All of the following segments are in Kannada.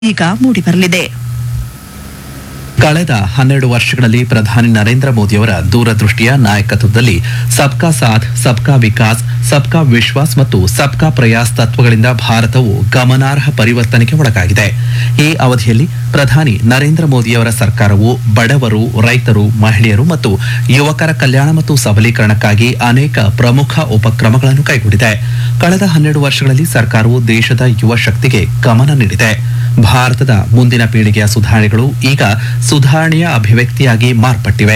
ಈಗ ಮೂಡಿಬರಲಿದೆ ಕಳೆದ ಹನ್ನೆರಡು ವರ್ಷಗಳಲ್ಲಿ ಪ್ರಧಾನಿ ನರೇಂದ್ರ ಮೋದಿಯವರ ದೂರದೃಷ್ಟಿಯ ನಾಯಕತ್ವದಲ್ಲಿ ಸಬ್ಕಾ ಸಾಥ್ ಸಬ್ಕಾ ವಿಕಾಸ್ ಸಬ್ಕಾ ವಿಶ್ವಾಸ್ ಮತ್ತು ಸಬ್ಕಾ ಪ್ರಯಾಸ್ ತತ್ವಗಳಿಂದ ಭಾರತವು ಗಮನಾರ್ಹ ಪರಿವರ್ತನೆಗೆ ಒಳಗಾಗಿದೆ ಈ ಅವಧಿಯಲ್ಲಿ ಪ್ರಧಾನಿ ನರೇಂದ್ರ ಮೋದಿಯವರ ಸರ್ಕಾರವು ಬಡವರು ರೈತರು ಮಹಿಳೆಯರು ಮತ್ತು ಯುವಕರ ಕಲ್ಯಾಣ ಮತ್ತು ಸಬಲೀಕರಣಕ್ಕಾಗಿ ಅನೇಕ ಪ್ರಮುಖ ಉಪಕ್ರಮಗಳನ್ನು ಕೈಗೊಂಡಿದೆ ಕಳೆದ ಹನ್ನೆರಡು ವರ್ಷಗಳಲ್ಲಿ ಸರ್ಕಾರವು ದೇಶದ ಯುವ ಶಕ್ತಿಗೆ ಗಮನ ನೀಡಿದೆ ಭಾರತದ ಮುಂದಿನ ಪೀಳಿಗೆಯ ಸುಧಾರಣೆಗಳು ಈಗ ಸುಧಾರಣೆಯ ಅಭಿವ್ಯಕ್ತಿಯಾಗಿ ಮಾರ್ಪಟ್ಟಿವೆ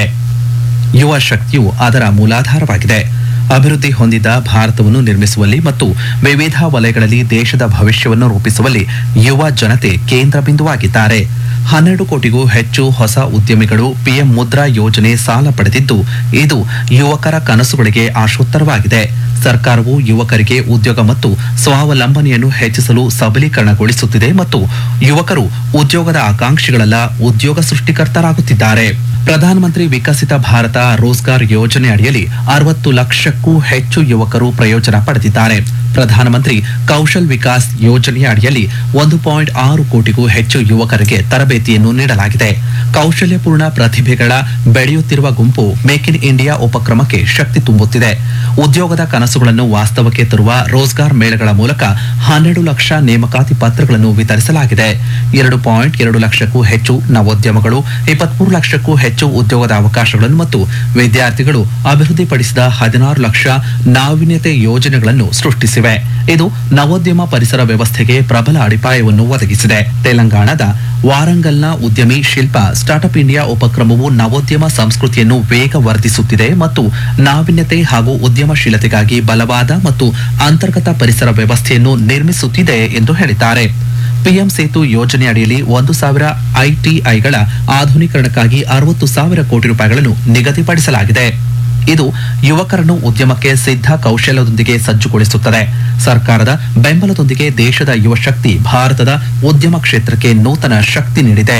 ಯುವ ಶಕ್ತಿಯು ಅದರ ಮೂಲಾಧಾರವಾಗಿದೆ ಅಭಿವೃದ್ಧಿ ಹೊಂದಿದ ಭಾರತವನ್ನು ನಿರ್ಮಿಸುವಲ್ಲಿ ಮತ್ತು ವಿವಿಧ ವಲಯಗಳಲ್ಲಿ ದೇಶದ ಭವಿಷ್ಯವನ್ನು ರೂಪಿಸುವಲ್ಲಿ ಯುವ ಜನತೆ ಕೇಂದ್ರ ಬಿಂದುವಾಗಿದ್ದಾರೆ ಹನ್ನೆರಡು ಕೋಟಿಗೂ ಹೆಚ್ಚು ಹೊಸ ಉದ್ಯಮಿಗಳು ಪಿಎಂ ಮುದ್ರಾ ಯೋಜನೆ ಸಾಲ ಪಡೆದಿದ್ದು ಇದು ಯುವಕರ ಕನಸುಗಳಿಗೆ ಆಶೋತ್ತರವಾಗಿದೆ ಸರ್ಕಾರವು ಯುವಕರಿಗೆ ಉದ್ಯೋಗ ಮತ್ತು ಸ್ವಾವಲಂಬನೆಯನ್ನು ಹೆಚ್ಚಿಸಲು ಸಬಲೀಕರಣಗೊಳಿಸುತ್ತಿದೆ ಮತ್ತು ಯುವಕರು ಉದ್ಯೋಗದ ಆಕಾಂಕ್ಷಿಗಳಲ್ಲ ಉದ್ಯೋಗ ಸೃಷ್ಟಿಕರ್ತರಾಗುತ್ತಿದ್ದಾರೆ ಪ್ರಧಾನಮಂತ್ರಿ ವಿಕಸಿತ ಭಾರತ ರೋಜ್ಗಾರ್ ಯೋಜನೆ ಅಡಿಯಲ್ಲಿ ಅರವತ್ತು ಲಕ್ಷಕ್ಕೂ ಹೆಚ್ಚು ಯುವಕರು ಪ್ರಯೋಜನ ಪಡೆದಿದ್ದಾರೆ ಪ್ರಧಾನಮಂತ್ರಿ ಕೌಶಲ್ ವಿಕಾಸ್ ಯೋಜನೆಯ ಅಡಿಯಲ್ಲಿ ಒಂದು ಪಾಯಿಂಟ್ ಆರು ಕೋಟಿಗೂ ಹೆಚ್ಚು ಯುವಕರಿಗೆ ತರಬೇತಿಯನ್ನು ನೀಡಲಾಗಿದೆ ಕೌಶಲ್ಯಪೂರ್ಣ ಪ್ರತಿಭೆಗಳ ಬೆಳೆಯುತ್ತಿರುವ ಗುಂಪು ಮೇಕ್ ಇನ್ ಇಂಡಿಯಾ ಉಪಕ್ರಮಕ್ಕೆ ಶಕ್ತಿ ತುಂಬುತ್ತಿದೆ ಉದ್ಯೋಗದ ಕನಸುಗಳನ್ನು ವಾಸ್ತವಕ್ಕೆ ತರುವ ರೋಜ್ಗಾರ್ ಮೇಳಗಳ ಮೂಲಕ ಹನ್ನೆರಡು ಲಕ್ಷ ನೇಮಕಾತಿ ಪತ್ರಗಳನ್ನು ವಿತರಿಸಲಾಗಿದೆ ಎರಡು ಪಾಯಿಂಟ್ ಎರಡು ಲಕ್ಷಕ್ಕೂ ಹೆಚ್ಚು ನವೋದ್ಯಮಗಳು ಇಪ್ಪತ್ಮೂರು ಲಕ್ಷಕ್ಕೂ ಹೆಚ್ಚು ಉದ್ಯೋಗದ ಅವಕಾಶಗಳನ್ನು ಮತ್ತು ವಿದ್ಯಾರ್ಥಿಗಳು ಅಭಿವೃದ್ಧಿಪಡಿಸಿದ ಹದಿನಾರು ಲಕ್ಷ ನಾವೀನ್ಯತೆ ಯೋಜನೆಗಳನ್ನು ಸೃಷ್ಟಿಸಿವೆ ಇದು ನವೋದ್ಯಮ ಪರಿಸರ ವ್ಯವಸ್ಥೆಗೆ ಪ್ರಬಲ ಅಡಿಪಾಯವನ್ನು ಒದಗಿಸಿದೆ ತೆಲಂಗಾಣದ ವಾರಂಗಲ್ನ ಉದ್ಯಮಿ ಶಿಲ್ಪ ಸ್ಟಾರ್ಟ್ಅಪ್ ಇಂಡಿಯಾ ಉಪಕ್ರಮವು ನವೋದ್ಯಮ ಸಂಸ್ಕೃತಿಯನ್ನು ವೇಗವರ್ಧಿಸುತ್ತಿದೆ ಮತ್ತು ನಾವೀನ್ಯತೆ ಹಾಗೂ ಉದ್ಯಮಶೀಲತೆಗಾಗಿ ಬಲವಾದ ಮತ್ತು ಅಂತರ್ಗತ ಪರಿಸರ ವ್ಯವಸ್ಥೆಯನ್ನು ನಿರ್ಮಿಸುತ್ತಿದೆ ಎಂದು ಹೇಳಿದ್ದಾರೆ ಪಿಎಂ ಸೇತು ಯೋಜನೆ ಅಡಿಯಲ್ಲಿ ಒಂದು ಸಾವಿರ ಐಟಿಐಗಳ ಆಧುನೀಕರಣಕ್ಕಾಗಿ ಅರವತ್ತು ಸಾವಿರ ಕೋಟಿ ರೂಪಾಯಿಗಳನ್ನು ನಿಗದಿಪಡಿಸಲಾಗಿದೆ ಇದು ಯುವಕರನ್ನು ಉದ್ಯಮಕ್ಕೆ ಸಿದ್ಧ ಕೌಶಲ್ಯದೊಂದಿಗೆ ಸಜ್ಜುಗೊಳಿಸುತ್ತದೆ ಸರ್ಕಾರದ ಬೆಂಬಲದೊಂದಿಗೆ ದೇಶದ ಯುವ ಶಕ್ತಿ ಭಾರತದ ಉದ್ಯಮ ಕ್ಷೇತ್ರಕ್ಕೆ ನೂತನ ಶಕ್ತಿ ನೀಡಿದೆ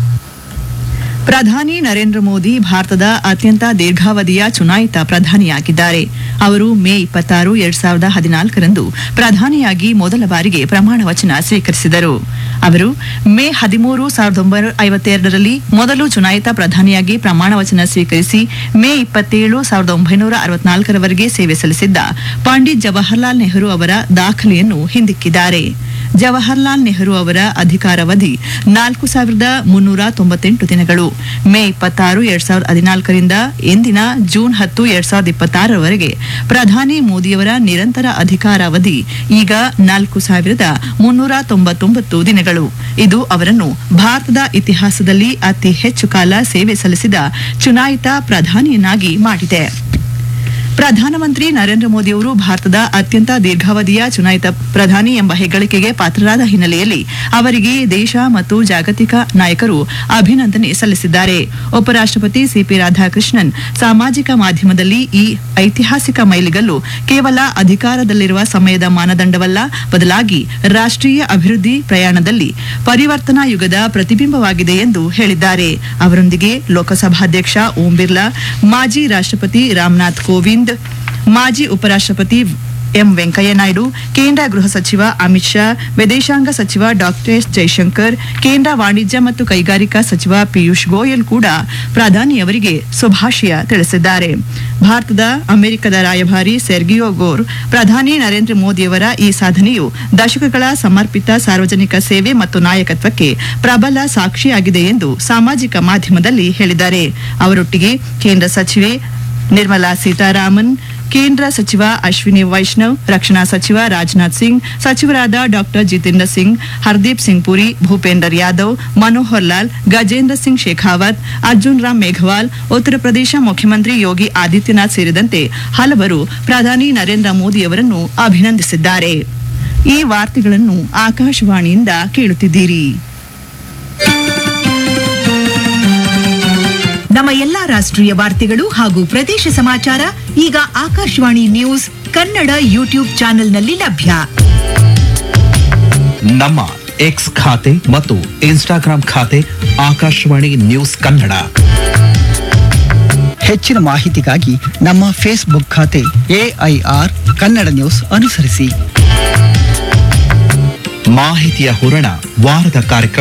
ಪ್ರಧಾನಿ ನರೇಂದ್ರ ಮೋದಿ ಭಾರತದ ಅತ್ಯಂತ ದೀರ್ಘಾವಧಿಯ ಚುನಾಯಿತ ಪ್ರಧಾನಿಯಾಗಿದ್ದಾರೆ ಅವರು ಮೇ ಇಪ್ಪತ್ತಾರು ಎರಡ್ ಸಾವಿರದ ಹದಿನಾಲ್ಕರಂದು ಪ್ರಧಾನಿಯಾಗಿ ಮೊದಲ ಬಾರಿಗೆ ಪ್ರಮಾಣ ವಚನ ಸ್ವೀಕರಿಸಿದರು ಅವರು ಮೇ ಹದಿಮೂರು ಸಾವಿರದ ಒಂಬೈನೂರ ಐವತ್ತೆರಡರಲ್ಲಿ ಮೊದಲು ಚುನಾಯಿತ ಪ್ರಧಾನಿಯಾಗಿ ಪ್ರಮಾಣ ವಚನ ಸ್ವೀಕರಿಸಿ ಮೇ ಇಪ್ಪತ್ತೇಳು ಸಾವಿರದ ಒಂಬೈನೂರ ಅರವತ್ನಾಲ್ಕರವರೆಗೆ ಸೇವೆ ಸಲ್ಲಿಸಿದ್ದ ಪಂಡಿತ್ ಜವಾಹರ್ಲಾಲ್ ನೆಹರು ಅವರ ದಾಖಲೆಯನ್ನು ಹಿಂದಿಕ್ಕಿದ್ದಾರೆ ಜವಾಹರ್ಲಾಲ್ ನೆಹರು ಅವರ ಅಧಿಕಾರಾವಧಿ ನಾಲ್ಕು ಸಾವಿರದ ಮುನ್ನೂರ ತೊಂಬತ್ತೆಂಟು ದಿನಗಳು ಮೇ ಇಪ್ಪತ್ತಾರು ಎರಡ್ ಸಾವಿರದ ಹದಿನಾಲ್ಕರಿಂದ ಇಂದಿನ ಜೂನ್ ಹತ್ತು ಎರಡ್ ಸಾವಿರದ ಇಪ್ಪತ್ತಾರರವರೆಗೆ ಪ್ರಧಾನಿ ಮೋದಿಯವರ ನಿರಂತರ ಅಧಿಕಾರಾವಧಿ ಈಗ ನಾಲ್ಕು ಸಾವಿರದ ಮುನ್ನೂರ ತೊಂಬತ್ತೊಂಬತ್ತು ದಿನಗಳು ಇದು ಅವರನ್ನು ಭಾರತದ ಇತಿಹಾಸದಲ್ಲಿ ಅತಿ ಹೆಚ್ಚು ಕಾಲ ಸೇವೆ ಸಲ್ಲಿಸಿದ ಚುನಾಯಿತ ಪ್ರಧಾನಿಯನ್ನಾಗಿ ಮಾಡಿದೆ ಪ್ರಧಾನಮಂತ್ರಿ ನರೇಂದ್ರ ಮೋದಿಯವರು ಭಾರತದ ಅತ್ಯಂತ ದೀರ್ಘಾವಧಿಯ ಚುನಾಯಿತ ಪ್ರಧಾನಿ ಎಂಬ ಹೆಗ್ಗಳಿಕೆಗೆ ಪಾತ್ರರಾದ ಹಿನ್ನೆಲೆಯಲ್ಲಿ ಅವರಿಗೆ ದೇಶ ಮತ್ತು ಜಾಗತಿಕ ನಾಯಕರು ಅಭಿನಂದನೆ ಸಲ್ಲಿಸಿದ್ದಾರೆ ಉಪರಾಷ್ಟ್ರಪತಿ ಸಿಪಿ ರಾಧಾಕೃಷ್ಣನ್ ಸಾಮಾಜಿಕ ಮಾಧ್ಯಮದಲ್ಲಿ ಈ ಐತಿಹಾಸಿಕ ಮೈಲಿಗಲ್ಲು ಕೇವಲ ಅಧಿಕಾರದಲ್ಲಿರುವ ಸಮಯದ ಮಾನದಂಡವಲ್ಲ ಬದಲಾಗಿ ರಾಷ್ಟ್ರೀಯ ಅಭಿವೃದ್ಧಿ ಪ್ರಯಾಣದಲ್ಲಿ ಪರಿವರ್ತನಾ ಯುಗದ ಪ್ರತಿಬಿಂಬವಾಗಿದೆ ಎಂದು ಹೇಳಿದ್ದಾರೆ ಅವರೊಂದಿಗೆ ಲೋಕಸಭಾಧ್ಯಕ್ಷ ಓಂ ಬಿರ್ಲಾ ಮಾಜಿ ರಾಷ್ಟ್ರಪತಿ ರಾಮನಾಥ್ ಕೋವಿಂದ್ ಮಾಜಿ ಉಪರಾಷ್ಟ್ರಪತಿ ಎಂ ವೆಂಕಯ್ಯ ನಾಯ್ಡು ಕೇಂದ್ರ ಗೃಹ ಸಚಿವ ಅಮಿತ್ ಶಾ ವಿದೇಶಾಂಗ ಸಚಿವ ಡಾಕ್ಟರ್ ಎಸ್ ಜೈಶಂಕರ್ ಕೇಂದ್ರ ವಾಣಿಜ್ಯ ಮತ್ತು ಕೈಗಾರಿಕಾ ಸಚಿವ ಪಿಯೂಷ್ ಗೋಯಲ್ ಕೂಡ ಪ್ರಧಾನಿಯವರಿಗೆ ಶುಭಾಶಯ ತಿಳಿಸಿದ್ದಾರೆ ಭಾರತದ ಅಮೆರಿಕದ ರಾಯಭಾರಿ ಸೆರ್ಗಿಯೋ ಗೋರ್ ಪ್ರಧಾನಿ ನರೇಂದ್ರ ಮೋದಿಯವರ ಈ ಸಾಧನೆಯು ದಶಕಗಳ ಸಮರ್ಪಿತ ಸಾರ್ವಜನಿಕ ಸೇವೆ ಮತ್ತು ನಾಯಕತ್ವಕ್ಕೆ ಪ್ರಬಲ ಸಾಕ್ಷಿಯಾಗಿದೆ ಎಂದು ಸಾಮಾಜಿಕ ಮಾಧ್ಯಮದಲ್ಲಿ ಹೇಳಿದ್ದಾರೆ ಅವರೊಟ್ಟಿಗೆ ಕೇಂದ್ರ ಸಚಿವೆ ನಿರ್ಮಲಾ ಸೀತಾರಾಮನ್ ಕೇಂದ್ರ ಸಚಿವ ಅಶ್ವಿನಿ ವೈಷ್ಣವ್ ರಕ್ಷಣಾ ಸಚಿವ ರಾಜನಾಥ್ ಸಿಂಗ್ ಸಚಿವರಾದ ಡಾಕ್ಟರ್ ಜಿತೇಂದ್ರ ಸಿಂಗ್ ಹರ್ದೀಪ್ ಸಿಂಗ್ ಪುರಿ ಭೂಪೇಂದರ್ ಯಾದವ್ ಮನೋಹರ್ ಲಾಲ್ ಗಜೇಂದ್ರ ಸಿಂಗ್ ಶೇಖಾವತ್ ಅರ್ಜುನ್ ರಾಮ್ ಮೇಘವಾಲ್ ಉತ್ತರ ಪ್ರದೇಶ ಮುಖ್ಯಮಂತ್ರಿ ಯೋಗಿ ಆದಿತ್ಯನಾಥ್ ಸೇರಿದಂತೆ ಹಲವರು ಪ್ರಧಾನಿ ನರೇಂದ್ರ ಮೋದಿಯವರನ್ನು ಅಭಿನಂದಿಸಿದ್ದಾರೆ ಈ ವಾರ್ತೆಗಳನ್ನು ಆಕಾಶವಾಣಿಯಿಂದ ಕೇಳುತ್ತಿದ್ದೀರಿ ನಮ್ಮ ಎಲ್ಲಾ ರಾಷ್ಟ್ರೀಯ ವಾರ್ತೆಗಳು ಹಾಗೂ ಪ್ರದೇಶ ಸಮಾಚಾರ ಈಗ ಆಕಾಶವಾಣಿ ನ್ಯೂಸ್ ಕನ್ನಡ ಯೂಟ್ಯೂಬ್ ಚಾನೆಲ್ನಲ್ಲಿ ಲಭ್ಯ ನಮ್ಮ ಎಕ್ಸ್ ಖಾತೆ ಮತ್ತು ಇನ್ಸ್ಟಾಗ್ರಾಂ ಖಾತೆ ಆಕಾಶವಾಣಿ ನ್ಯೂಸ್ ಕನ್ನಡ ಹೆಚ್ಚಿನ ಮಾಹಿತಿಗಾಗಿ ನಮ್ಮ ಫೇಸ್ಬುಕ್ ಖಾತೆ ಎಐಆರ್ ಕನ್ನಡ ನ್ಯೂಸ್ ಅನುಸರಿಸಿ ಮಾಹಿತಿಯ ಹೂರಣ ವಾರದ ಕಾರ್ಯಕ್ರಮ